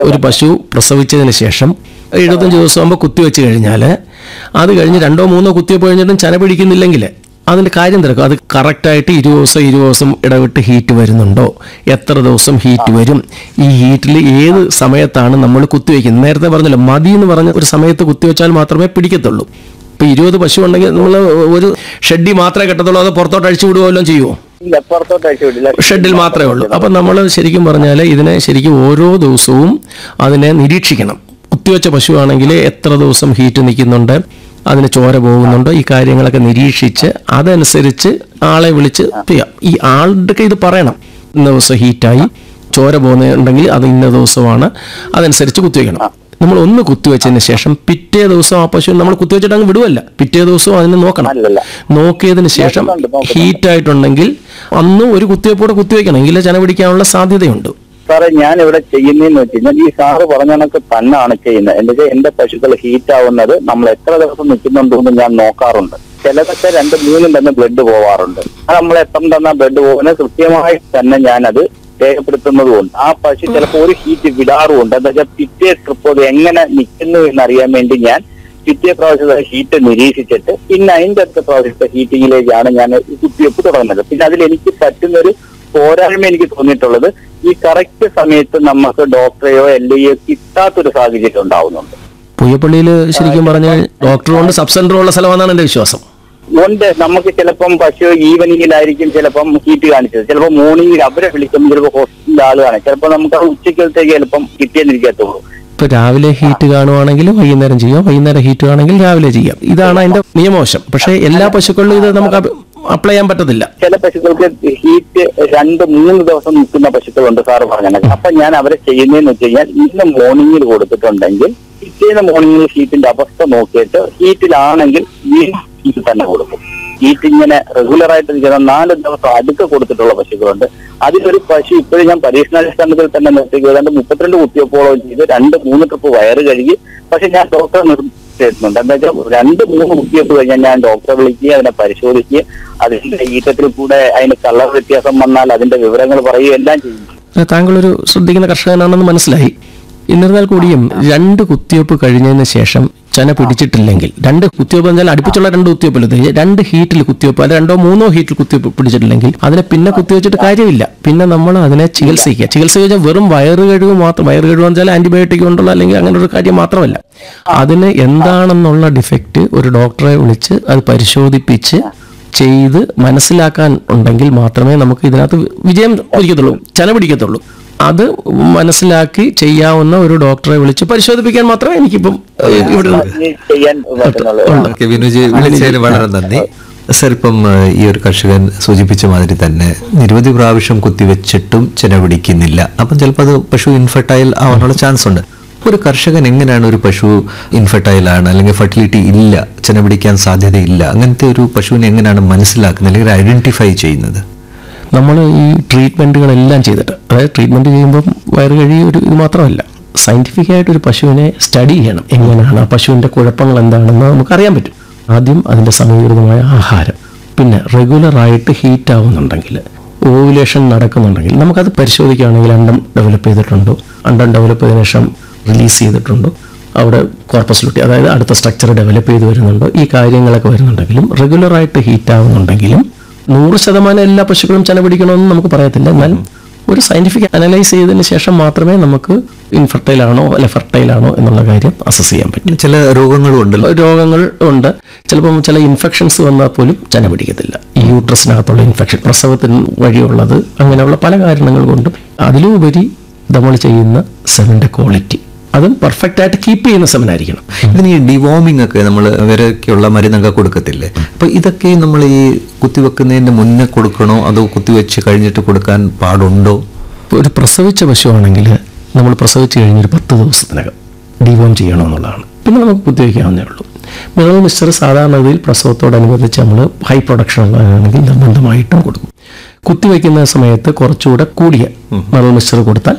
ഒരു പശു പ്രസവിച്ചതിന് ശേഷം എഴുപത്തഞ്ച് ദിവസം ആകുമ്പോൾ കുത്തിവെച്ച് കഴിഞ്ഞാൽ അത് കഴിഞ്ഞ് രണ്ടോ മൂന്നോ കുത്തിവെപ്പ് കഴിഞ്ഞിട്ടും ചന പിടിക്കുന്നില്ലെങ്കിൽ അതിൻ്റെ കാര്യം തിരക്കും അത് കറക്റ്റായിട്ട് ഇരുപത് ദിവസം ഇരുപത് ദിവസം ഇടവിട്ട് ഹീറ്റ് വരുന്നുണ്ടോ എത്ര ദിവസം ഹീറ്റ് വരും ഈ ഹീറ്റിൽ ഏത് സമയത്താണ് നമ്മൾ കുത്തിവെക്കുന്നത് നേരത്തെ പറഞ്ഞല്ലോ മതി എന്ന് പറഞ്ഞ ഒരു സമയത്ത് കുത്തിവെച്ചാൽ മാത്രമേ പിടിക്കത്തുള്ളൂ ഇപ്പൊ ഇരുപത് പശു ഉണ്ടെങ്കിൽ നമ്മൾ ഒരു ഷെഡി മാത്രമേ കെട്ടത്തുള്ളൂ അത് പുറത്തോട്ട് അഴിച്ചു വിടുകയോ ചെയ്യുമോ ഇല്ല പുറത്തോട്ട് അയച്ചു വിടില്ല ഷെഡിൽ മാത്രമേ ഉള്ളൂ അപ്പം നമ്മൾ ശരിക്കും പറഞ്ഞാൽ ഇതിനെ ശരിക്കും ഓരോ ദിവസവും അതിനെ നിരീക്ഷിക്കണം കുത്തിവെച്ച പശുവാണെങ്കിൽ എത്ര ദിവസം ഹീറ്റ് നിൽക്കുന്നുണ്ട് അതിന് ചോര പോകുന്നുണ്ടോ ഈ കാര്യങ്ങളൊക്കെ നിരീക്ഷിച്ച് അതനുസരിച്ച് ആളെ വിളിച്ച് ചെയ്യാം ഈ ആളുടെ ഇത് പറയണം ഇന്ന ദിവസം ഹീറ്റായി ചോര പോകുന്നുണ്ടെങ്കിൽ അത് ഇന്ന ദിവസമാണ് അതനുസരിച്ച് കുത്തിവെക്കണം നമ്മൾ ഒന്ന് കുത്തിവെച്ചതിന് ശേഷം പിറ്റേ ദിവസം ആ പശു നമ്മൾ കുത്തിവെച്ചിട്ട് അങ്ങ് വിടുവല്ല പിറ്റേ ദിവസവും അതിനെ നോക്കണം അല്ലല്ല നോക്കിയതിന് ശേഷം നോക്കുന്നുണ്ട്, നോക്കുന്നുണ്ട്. ഹീറ്റ് ആയിട്ടുണ്ടെങ്കിൽ അന്ന് ഒരു കുത്തിവെപ്പോടെ കുത്തിവെക്കണം എങ്കിലേ ചന പിടിക്കാനുള്ള സാധ്യതയുണ്ട് സാറേ ഞാൻ ഇവിടെ ചെയ്യുന്നതെന്ന് വെച്ച് കഴിഞ്ഞാൽ ഈ സാറ് പറഞ്ഞ കണക്ക് തന്നെയാണ് ചെയ്യുന്നത് എന്റെ വെച്ചാൽ എന്റെ പശുക്കൾ ഹീറ്റ് ആവുന്നത് നമ്മൾ എത്ര ദിവസം നിൽക്കുന്നുണ്ടോ എന്ന് ഞാൻ നോക്കാറുണ്ട് ചിലതൊക്കെ രണ്ട് മൂന്നും തന്നെ ബ്ലഡ് പോവാറുണ്ട് അത് നമ്മൾ എത്ര തന്ന ബ്ലഡ് പോകുന്നത് കൃത്യമായി തന്നെ ഞാനത് രേഖപ്പെടുത്തുന്നതുകൊണ്ട് ആ പശു ചിലപ്പോൾ ഒരു ഹീറ്റ് വിടാറുമുണ്ട് എന്താ വെച്ചാൽ പിറ്റേ ട്രിപ്പ് അത് എങ്ങനെ നിൽക്കുന്നു എന്നറിയാൻ വേണ്ടി ഞാൻ പിറ്റേ പ്രാവശ്യത്തെ ഹീറ്റ് നിരീക്ഷിച്ചിട്ട് പിന്നെ അതിന്റെ അടുത്ത പ്രാവശ്യത്തെ ഹീറ്റിങ്ങിലേക്കാണ് ഞാൻ ഈ കുത്തിവെപ്പ് തുടങ്ങുന്നത് പിന്നെ അതിൽ എനിക്ക് പറ്റുന്നൊരു പോരായ്മ എനിക്ക് തോന്നിയിട്ടുള്ളത് ഈ കറക്റ്റ് സമയത്ത് നമുക്ക് ഡോക്ടറെയോ എല്ലയോ കിട്ടാത്തൊരു സാഹചര്യം ഉണ്ടാവുന്നുണ്ട് പുയ്യപ്പള്ളിയിൽ ശരിക്കും പറഞ്ഞാൽ ഡോക്ടർ കൊണ്ട് സബ് സെന്റർ ഉള്ള സ്ഥലമാണെന്നാണ് എൻ്റെ വിശ്വാസം ഉണ്ട് നമുക്ക് ചിലപ്പം പശു ഈവനിങ്ങിലായിരിക്കും ചിലപ്പം ഹീറ്റ് കാണിച്ചത് ചിലപ്പോൾ മോർണിംഗിൽ അവരെ വിളിക്കുമ്പോൾ ചിലപ്പോൾ ഹോസ്പിറ്റലിൽ ആളുകാണ് ചിലപ്പോൾ നമുക്ക് അത് ഉച്ചക്കലത്തേക്ക് ചിലപ്പം കിട്ടിയെന്നിരിക്കത്തുള്ളൂ ഇപ്പൊ രാവിലെ ഹീറ്റ് കാണുവാണെങ്കിൽ വൈകുന്നേരം ചെയ്യാം വൈകുന്നേരം ഹീറ്റ് ആണെങ്കിൽ രാവിലെ ചെയ്യാം ഇതാണ് അതിന്റെ നിയമവശം പക്ഷേ എല്ലാ പശുക്കളിലും ഇത് നമുക്ക് അപ്ലൈ ചെയ്യാൻ പറ്റത്തില്ല ചില പശുക്കൾക്ക് ഹീറ്റ് രണ്ട് മൂന്ന് ദിവസം നിൽക്കുന്ന പശുക്കളുണ്ട് സാറ് പറഞ്ഞത് അപ്പൊ ഞാൻ അവരെ ചെയ്യുന്നതെന്ന് വെച്ച് കഴിഞ്ഞാൽ ഇന്ന് മോർണിംഗിൽ കൊടുത്തിട്ടുണ്ടെങ്കിൽ പിറ്റേന്ന് മോർണിംഗിൽ ഹീറ്റിന്റെ അവസ്ഥ നോക്കിയിട്ട് ഹീറ്റിലാണെങ്കിൽ വീണ്ടും ഹീറ്റ് തന്നെ കൊടുക്കും ഹീറ്റ് ഇങ്ങനെ റെഗുലർ ആയിട്ട് നിൽക്കുന്ന നാല് ദിവസം അടുക്ക കൊടുത്തിട്ടുള്ള പശുക്കളുണ്ട് അതിലൊരു പശു ഇപ്പോഴും ഞാൻ പരീക്ഷണാടിസ്ഥാനത്തിൽ തന്നെ നിർത്തി ഏതാണ്ട് മുപ്പത്തിരണ്ട് കുത്തിവെപ്പോളം ചെയ്ത് രണ്ട് മൂന്ന് ട്രിപ്പ് വയറ് കഴുകി പക്ഷെ ഞാൻ ഡോക്ടറെ നിർദ്ദേശിച്ചിട്ടുണ്ട് എന്താ വെച്ചാൽ രണ്ട് മൂന്ന് കുത്തിവെപ്പ് കഴിഞ്ഞാൽ ഞാൻ ഡോക്ടറെ വിളിക്കുകയും അതിനെ പരിശോധിക്കുകയും അതിന്റെ ഈറ്റത്തിൽ കൂടെ അതിന് കളർ വ്യത്യാസം വന്നാൽ അതിന്റെ വിവരങ്ങൾ പറയുകയും എല്ലാം ചെയ്യും താങ്കളൊരു ശ്രദ്ധിക്കുന്ന കർഷകനാണെന്ന് മനസ്സിലായി എന്നിരുന്നാൽ കൂടിയും രണ്ട് കുത്തിവെപ്പ് കഴിഞ്ഞതിന് ശേഷം ചന പിടിച്ചിട്ടില്ലെങ്കിൽ രണ്ട് കുത്തിവെപ്പ് എന്നാൽ അടുപ്പിച്ചുള്ള രണ്ട് കുത്തിവെപ്പല്ല ഇത് രണ്ട് ഹീറ്റിൽ കുത്തിവെപ്പ് അല്ല രണ്ടോ മൂന്നോ ഹീറ്റിൽ കുത്തിവെപ്പ് പിടിച്ചിട്ടില്ലെങ്കിൽ അതിനെ പിന്നെ കുത്തിവെച്ചിട്ട് കാര്യമില്ല പിന്നെ നമ്മൾ അതിനെ ചികിത്സിക്കുക ചികിത്സ കഴിഞ്ഞാൽ വെറും വയറ് കഴിവ് മാത്രം വയറ് കഴിവ് വെച്ചാൽ ആന്റിബയോട്ടിക് കൊണ്ടുള്ള അല്ലെങ്കിൽ അങ്ങനെ ഒരു കാര്യം മാത്രമല്ല അതിന് എന്താണെന്നുള്ള ഡിഫക്റ്റ് ഒരു ഡോക്ടറെ വിളിച്ച് അത് പരിശോധിപ്പിച്ച് ചെയ്ത് മനസ്സിലാക്കാൻ ഉണ്ടെങ്കിൽ മാത്രമേ നമുക്ക് ഇതിനകത്ത് വിജയം പിടിക്കത്തുള്ളൂ ചന പിടിക്കത്തുള്ളൂ അത് മനസ്സിലാക്കി ചെയ്യാവുന്ന ഒരു ഡോക്ടറെ വിളിച്ച് പരിശോധിപ്പിക്കാൻ മാത്രമേ എനിക്കിപ്പം ഏഹ്, ഇവിടെ ഇനി ചെയ്യാൻ പറ്റുന്നുള്ളൂ ഓക്കെ വിനുജി വിളിച്ചതിന് വളരെ നന്ദി സർ ഇപ്പം ഏഹ്, ഈ ഒരു കർഷകൻ സൂചിപ്പിച്ച മാതിരി തന്നെ നിരവധി പ്രാവശ്യം കുത്തിവെച്ചിട്ടും ചെന പിടിക്കുന്നില്ല അപ്പം ചിലപ്പോൾ അത് പശു ഇൻഫെർട്ടൈൽ ആവാനുള്ള ചാൻസ് ഉണ്ട് ഒരു കർഷകൻ എങ്ങനെയാണ് ഒരു പശു ഇൻഫെർട്ടൈൽ ആണ് അല്ലെങ്കിൽ ഫെർട്ടിലിറ്റി ഇല്ല ചെന പിടിക്കാൻ സാധ്യതയില്ല അങ്ങനത്തെ ഒരു പശുവിനെ എങ്ങനെയാണ് മനസ്സിലാക്കുന്നത് അല്ലെങ്കിൽ ഐഡന്റിഫൈ ചെയ്യുന്നത് നമ്മൾ ഈ ട്രീറ്റ്മെൻറ്റുകളെല്ലാം ചെയ്തിട്ട് അതായത് ട്രീറ്റ്മെൻറ്റ് ചെയ്യുമ്പം വയറ് കഴി ഒരു ഇത് മാത്രമല്ല സയൻറ്റിഫിക് ആയിട്ട് ഒരു പശുവിനെ സ്റ്റഡി ചെയ്യണം എങ്ങനെയാണ് ആ പശുവിൻ്റെ കുഴപ്പങ്ങൾ എന്താണെന്ന് നമുക്കറിയാൻ പറ്റും ആദ്യം അതിൻ്റെ സമീകൃതമായ ആഹാരം പിന്നെ റെഗുലറായിട്ട് ഹീറ്റ് ആവുന്നുണ്ടെങ്കിൽ ഓവുലേഷൻ നടക്കുന്നുണ്ടെങ്കിൽ നമുക്കത് പരിശോധിക്കുകയാണെങ്കിൽ അണ്ടം ഡെവലപ്പ് ചെയ്തിട്ടുണ്ടോ അണ്ടം ഡെവലപ്പ് ചെയ്തതിനു ശേഷം റിലീസ് ചെയ്തിട്ടുണ്ടോ അവിടെ കോർപ്പസ് ലുട്ടി അതായത് അടുത്ത സ്ട്രക്ചർ ഡെവലപ്പ് ചെയ്ത് വരുന്നുണ്ടോ ഈ കാര്യങ്ങളൊക്കെ വരുന്നുണ്ടെങ്കിലും റെഗുലറായിട്ട് ഹീറ്റ് ആവുന്നുണ്ടെങ്കിലും നൂറ് ശതമാനം എല്ലാ പശുക്കളും ചന പിടിക്കണമെന്ന് നമുക്ക് പറയത്തില്ല എന്നാൽ ഒരു സയന്റിഫിക് അനലൈസ് ചെയ്തതിന് ശേഷം മാത്രമേ നമുക്ക് ഇൻഫെർട്ടൈൽ ആണോ അല്ലെ ഫെർട്ടൈൽ ആണോ എന്നുള്ള കാര്യം അസസ് ചെയ്യാൻ പറ്റും ചില രോഗങ്ങളും ഉണ്ടല്ലോ രോഗങ്ങൾ ഉണ്ട് ചിലപ്പം ചില ഇൻഫെക്ഷൻസ് വന്നാൽ പോലും ചന പിടിക്കത്തില്ല ഈ യൂട്രസിനകത്തുള്ള ഇൻഫെക്ഷൻ പ്രസവത്തിന് വഴിയുള്ളത് അങ്ങനെയുള്ള പല കാരണങ്ങൾ കൊണ്ടും അതിലുപരി നമ്മൾ ചെയ്യുന്ന സെവൻ്റെ ക്വാളിറ്റി അതും പെർഫെക്റ്റ് ആയിട്ട് കീപ്പ് ചെയ്യുന്ന സെവനായിരിക്കണം ഇതിന് ഈ ഡിവോമിംഗ് ഒക്കെ നമ്മൾ ഇവരൊക്കെയുള്ള മരുന്നൊക്കെ കൊടുക്കത്തില്ലേ അപ്പൊ ഇതൊക്കെ നമ്മൾ ഈ കുത്തിവെക്കുന്നതിന് മുന്നേ കൊടുക്കണോ അതോ കുത്തിവെച്ച് കഴിഞ്ഞിട്ട് കൊടുക്കാൻ പാടുണ്ടോ ഇപ്പോൾ ഒരു പ്രസവിച്ച പശുവാണെങ്കിൽ നമ്മൾ പ്രസവിച്ച് കഴിഞ്ഞൊരു പത്ത് ദിവസത്തിനകം ഡിവോം ചെയ്യണമെന്നുള്ളതാണ് പിന്നെ നമുക്ക് കുത്തിവെക്കാവുന്നേ ഉള്ളൂ മിനറൽ മിക്സ്ചർ സാധാരണഗതിയിൽ പ്രസവത്തോടനുബന്ധിച്ച് നമ്മൾ ഹൈ പ്രൊഡക്ഷൻ ഉള്ളതാണെങ്കിൽ നിർബന്ധമായിട്ടും കൊടുക്കും കുത്തിവെക്കുന്ന സമയത്ത് കുറച്ചുകൂടെ കൂടിയ മിനറൽ മിക്സ്ചർ കൊടുത്താൽ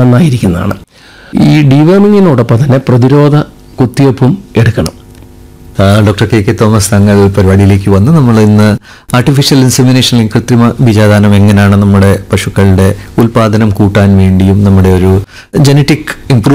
നന്നായിരിക്കുന്നതാണ് ഈ ഡിവേമിങ്ങിനോടൊപ്പം തന്നെ പ്രതിരോധ കുത്തിവെപ്പും എടുക്കണം ആ, ഡോക്ടർ കെ കെ തോമസ് തങ്ങൾ പരിപാടിയിലേക്ക് വന്ന് നമ്മൾ ഇന്ന് ആർട്ടിഫിഷ്യൽ ഇൻസെമിനേഷൻ കൃത്രിമ ബീജാദാനം എങ്ങനെയാണ് നമ്മുടെ പശുക്കളുടെ ഉൽപാദനം കൂട്ടാൻ വേണ്ടിയും നമ്മുടെ ഒരു ജനറ്റിക് ഇംപ്രൂവ്